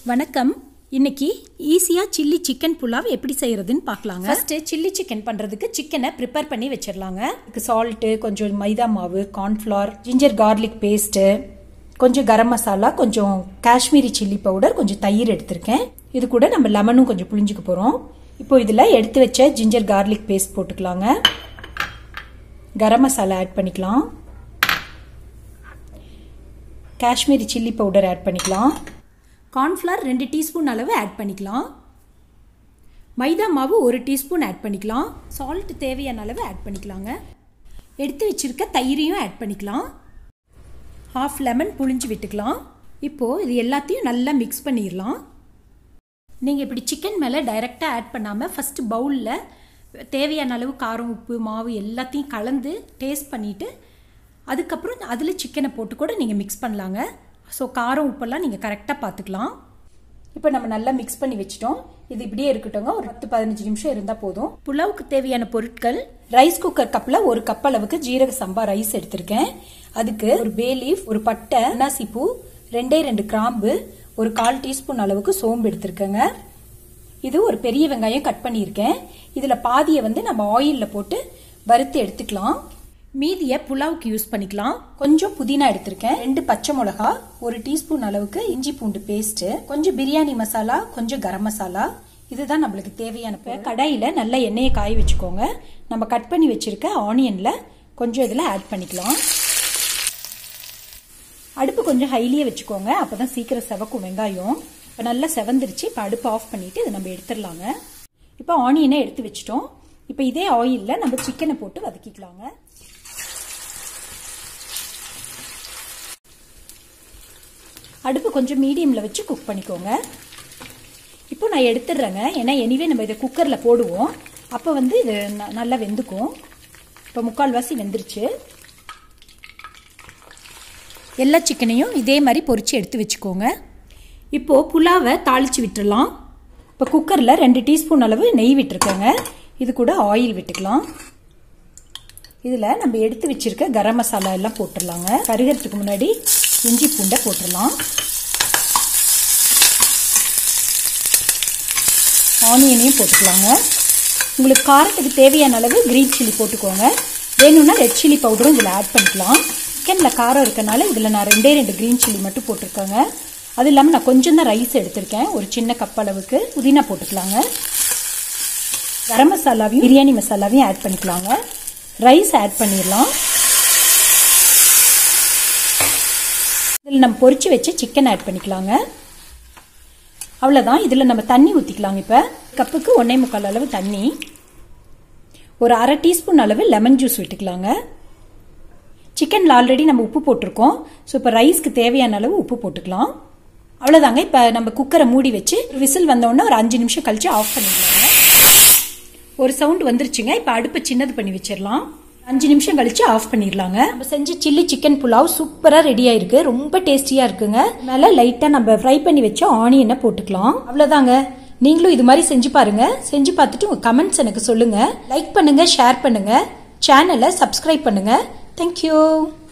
வணக்கம் இன்னைக்கு ஈஸியாக சில்லி சிக்கன் புலாவ் எப்படி செய்கிறதுன்னு பார்க்கலாங்க ஃபஸ்ட்டு சில்லி சிக்கன் பண்ணுறதுக்கு சிக்கனை ப்ரிப்பேர் பண்ணி வச்சிடலாங்க இதுக்கு சால்ட்டு கொஞ்சம் மைதா மாவு கார்ன்ஃப்ளவர் ஜிஞ்சர் கார்லிக் பேஸ்ட்டு கொஞ்சம் கரம் மசாலா கொஞ்சம் காஷ்மீரி சில்லி பவுடர் கொஞ்சம் தயிர் எடுத்திருக்கேன் இது கூட நம்ம லெமனும் கொஞ்சம் புளிஞ்சுக்க போகிறோம் இப்போ இதில் எடுத்து வச்ச ஜிஞ்சர் கார்லிக் பேஸ்ட் போட்டுக்கலாங்க கரம் மசாலா ஆட் பண்ணிக்கலாம் காஷ்மீரி சில்லி பவுடர் ஆட் பண்ணிக்கலாம் கார்ன்ஃப்ளவர் ரெண்டு டீஸ்பூன் அளவு ஆட் பண்ணிக்கலாம் மைதா மாவு ஒரு டீஸ்பூன் ஆட் பண்ணிக்கலாம் சால்ட் தேவையான அளவு ஆட் பண்ணிக்கலாங்க எடுத்து வச்சிருக்க தயிரையும் ஆட் பண்ணிக்கலாம் ஹாஃப் லெமன் புழிஞ்சு விட்டுக்கலாம் இப்போது இது எல்லாத்தையும் நல்லா மிக்ஸ் பண்ணிடலாம் நீங்கள் இப்படி சிக்கன் மேலே டைரெக்டாக ஆட் பண்ணாமல் ஃபஸ்ட்டு பவுலில் தேவையான அளவு காரம் உப்பு மாவு எல்லாத்தையும் கலந்து டேஸ்ட் பண்ணிவிட்டு அதுக்கப்புறம் அதில் சிக்கனை போட்டு கூட நீங்கள் மிக்ஸ் பண்ணலாங்க ஸோ காரம் உப்பெல்லாம் நீங்கள் கரெக்டாக பார்த்துக்கலாம் இப்போ நம்ம நல்லா மிக்ஸ் பண்ணி வச்சிட்டோம் இது இப்படியே இருக்கட்டும்ங்க ஒரு பத்து பதினஞ்சு நிமிஷம் இருந்தால் போதும் புலாவுக்கு தேவையான பொருட்கள் ரைஸ் குக்கர் கப்பில் ஒரு கப் அளவுக்கு ஜீரக சம்பா ரைஸ் எடுத்திருக்கேன் அதுக்கு ஒரு பே லீஃப் ஒரு பட்டை அன்னாசி பூ ரெண்டே ரெண்டு கிராம்பு ஒரு கால் டீஸ்பூன் அளவுக்கு சோம்பு எடுத்திருக்கேங்க இது ஒரு பெரிய வெங்காயம் கட் பண்ணியிருக்கேன் இதில் பாதியை வந்து நம்ம ஆயிலில் போட்டு வறுத்து எடுத்துக்கலாம் மீதியை புலாவுக்கு யூஸ் பண்ணிக்கலாம் கொஞ்சம் புதினா எடுத்திருக்கேன் ரெண்டு பச்சை மிளகா ஒரு டீஸ்பூன் அளவுக்கு இஞ்சி பூண்டு பேஸ்ட் கொஞ்சம் பிரியாணி மசாலா கொஞ்சம் கரம் மசாலா இதுதான் நம்மளுக்கு தேவையான கடாயில நல்ல எண்ணெயை காய வச்சுக்கோங்க நம்ம கட் பண்ணி வச்சிருக்க ஆனியன்ல கொஞ்சம் இதில் ஆட் பண்ணிக்கலாம் அடுப்பு கொஞ்சம் ஹைலியே வச்சுக்கோங்க அப்பதான் சீக்கிரம் செவக்கும் வெங்காயம் இப்போ நல்லா செவந்துருச்சு இப்போ அடுப்பு ஆஃப் பண்ணிட்டு இதை நம்ம எடுத்துடலாங்க இப்போ ஆனியனை எடுத்து வச்சிட்டோம் இப்போ இதே ஆயிலில் நம்ம சிக்கனை போட்டு வதக்கிக்கலாங்க அடுப்பு கொஞ்சம் மீடியமில் வச்சு குக் பண்ணிக்கோங்க இப்போ நான் எடுத்துடுறேங்க ஏன்னா எனிவே நம்ம இதை குக்கரில் போடுவோம் அப்போ வந்து இது நல்லா வெந்துக்கும் இப்போ முக்கால்வாசி வெந்துருச்சு எல்லா சிக்கனையும் இதே மாதிரி பொறிச்சு எடுத்து வச்சுக்கோங்க இப்போது புலாவை தாளித்து விட்டுடலாம் இப்போ குக்கரில் ரெண்டு டீஸ்பூன் அளவு நெய் விட்டுருக்கேங்க இது கூட ஆயில் விட்டுக்கலாம் இதில் நம்ம எடுத்து வச்சிருக்க கரம் மசாலா எல்லாம் போட்டுடலாங்க கருகிறதுக்கு முன்னாடி இஞ்சி பூண்டை போட்டுடலாம் ஆனியனையும் போட்டுக்கலாங்க உங்களுக்கு காரத்துக்கு தேவையான அளவு க்ரீன் சில்லி போட்டுக்கோங்க வேணும்னா ரெட் சில்லி பவுடரும் இதில் ஆட் பண்ணிக்கலாம் சிக்கனில் காரம் இருக்கனால இதில் நான் ரெண்டே ரெண்டு க்ரீன் சில்லி மட்டும் போட்டிருக்கேங்க அது இல்லாமல் நான் கொஞ்சம் தான் ரைஸ் எடுத்திருக்கேன் ஒரு சின்ன கப் அளவுக்கு புதினா போட்டுக்கலாங்க கரம் மசாலாவையும் பிரியாணி மசாலாவையும் ஆட் பண்ணிக்கலாங்க ரைஸ் ஆட் பண்ணிடலாம் இதில் நம்ம பொறிச்சு வச்சு சிக்கன் ஆட் பண்ணிக்கலாங்க அவ்வளோதான் இதில் நம்ம தண்ணி ஊற்றிக்கலாங்க இப்போ கப்புக்கு ஒன்றே முக்கால் அளவு தண்ணி ஒரு அரை டீஸ்பூன் அளவு லெமன் ஜூஸ் விட்டுக்கலாங்க சிக்கனில் ஆல்ரெடி நம்ம உப்பு போட்டிருக்கோம் ஸோ இப்போ ரைஸ்க்கு தேவையான அளவு உப்பு போட்டுக்கலாம் அவ்வளோதாங்க இப்போ நம்ம குக்கரை மூடி வச்சு விசில் வந்தோடனே ஒரு அஞ்சு நிமிஷம் கழிச்சு ஆஃப் பண்ணிடலாங்க ஒரு சவுண்ட் வந்துருச்சுங்க இப்போ அடுப்பை சின்னது பண்ணி வச்சிடலாம் அஞ்சு நிமிஷம் கழிச்சு ஆஃப் பண்ணிடலாங்க நம்ம செஞ்ச சில்லி சிக்கன் புலாவ் சூப்பராக ரெடி ஆயிருக்கு ரொம்ப டேஸ்டியாக இருக்குங்க மேலே லைட்டாக நம்ம ஃப்ரை பண்ணி வச்ச ஆனியனை போட்டுக்கலாம் அவ்வளோதாங்க நீங்களும் இது மாதிரி செஞ்சு பாருங்க செஞ்சு பார்த்துட்டு உங்கள் கமெண்ட்ஸ் எனக்கு சொல்லுங்க லைக் பண்ணுங்க ஷேர் பண்ணுங்க சேனலை சப்ஸ்கிரைப் பண்ணுங்க தேங்க்யூ